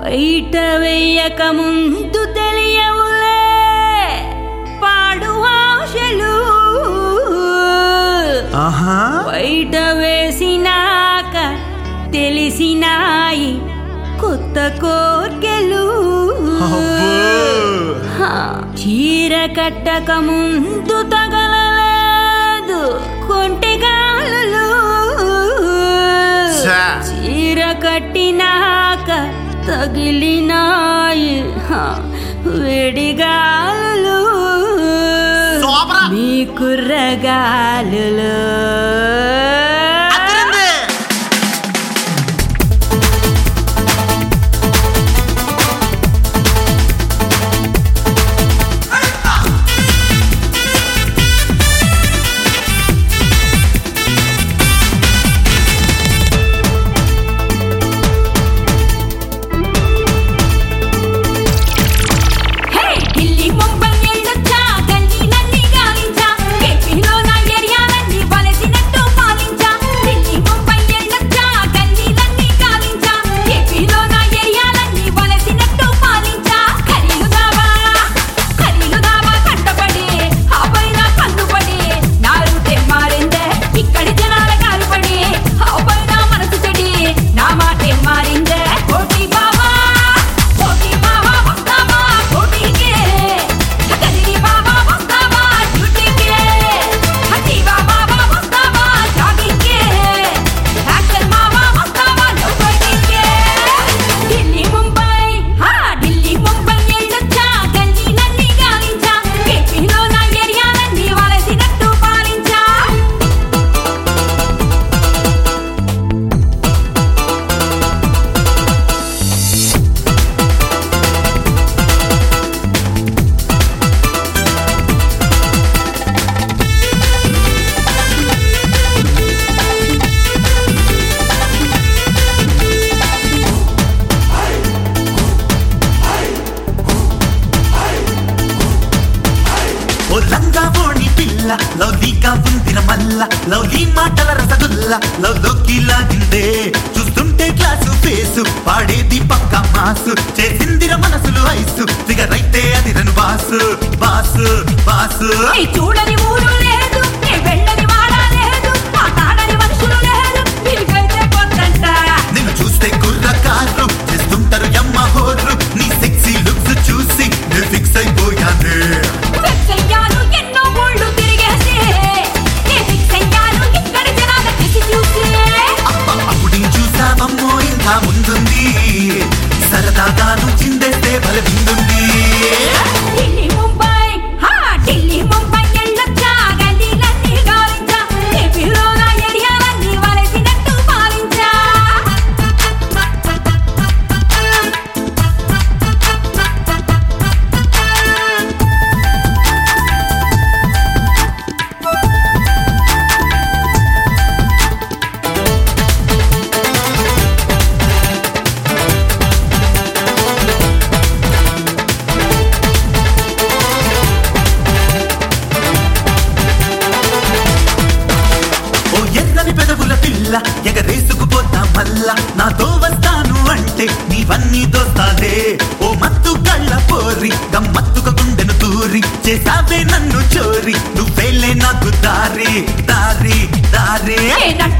బయట వెయ్యక ముందు తెలియవులే పాడు ఆశలు ఆహా బయట వేసినాక తెలిసినాయి కొత్త కోర్కెలు అబ్బో. హా, చీర కట్టక ముందు తగలలేదు కొంటెగాలు ఛా. చీర కట్టినాక తగిలినాయి హా, వేడిగాలు సూపరా. మీ కుర్రగాలు అదిరింది. హే ఢిల్లీ ముంబై ఎళ్ళొచ్చా గల్లీలన్నీ గాలించా ఏపీలో నా ఏరియాలన్నీ వలసినట్టు పాలించా ఢిల్లీ ముంబై ఎళ్ళొచ్చా గల్లీలన్నీ గాలించా ఏపీలో నా ఏరియాలన్నీ వలసినట్టు పాలించా ఖరీలు దావా ఖరీలు దావా కంటపడి ఆ పైన కన్నుపడి నా రూటే మారిందే ఇక్కడి జనాల కాలుపడి ఆ పైన మనసు చెడి నా మాటే మారిందే కోటి బావా కోటి బావా వస్తావా కోటికే కదిరి బావా వస్తావా డ్యూటీకే హటీవా బావా వస్తావా జాగింగ్కే యాక్షన్ బావా వస్తావా నౌకరీకే ఢిల్లీ ముంబై హా ఢిల్లీ ముంబై ఎళ్ళొచ్చా గల్లీలన్నీ గాలించా ఏపీలో నా ఏరియాలన్నీ వలసినట్టు పాలించా ఓ లంగా ఓణి పిల్ల లవ్లీగా ఉందిన మల్ల లవ్లీ మాటల రసగుల్ల లవ్ లోకి లాగిందే చూస్తుంటే క్లాసు ఫేసు పాడేది పక్క మాసు చేసిందిర మనసులు ఐసు ఫిగర్ అయితే అది రను బాసు బాసు బాసు ఏ చూడని ఊరు లేదు ఏ వెళ్ళని వాడ లేదు మాట్లాడని మనుషులు లేదు మీకైతే కొత్తంట నిన్ను చూస్తే కుర్ర కారు చేస్తుంటారు యమ్మ హోర్రు నీ సెక్సీ లుక్స్ చూసి నేను ఫిక్స్ అయిపోయాను వెచ్చయ్యాను ఎన్నో ఊళ్ళు తిరిగేసి ఏ దిక్కయ్యాను ఇక్కడ జనాల కిసి చూసి అబ్బ అప్పుడు చూసావమ్మో ఇంకా ముందుంది సరదాగాను చిందేస్తే బలవిందుంది ఢిల్లీ ముంబై హా ఢిల్లీ ముంబై ఎళ్ళొచ్చా గల్లీలన్నీ గాలించా ఏపీలో నా ఏరియాలన్నీ వలసినట్టు పాలించా ఓ ఎర్రని పెదవుల పిల్ల ఎగరేసుకుపోతా మల్లా నాతో వస్తాను అంటే నీవన్నీ దోస్తాలే ఓ మత్తు కళ్ళ పోరి గమ్మత్తుక గుండెను తూరి చేసావే నన్ను చోరి నువ్వేలే నాకు దారి దారి దారి ఏ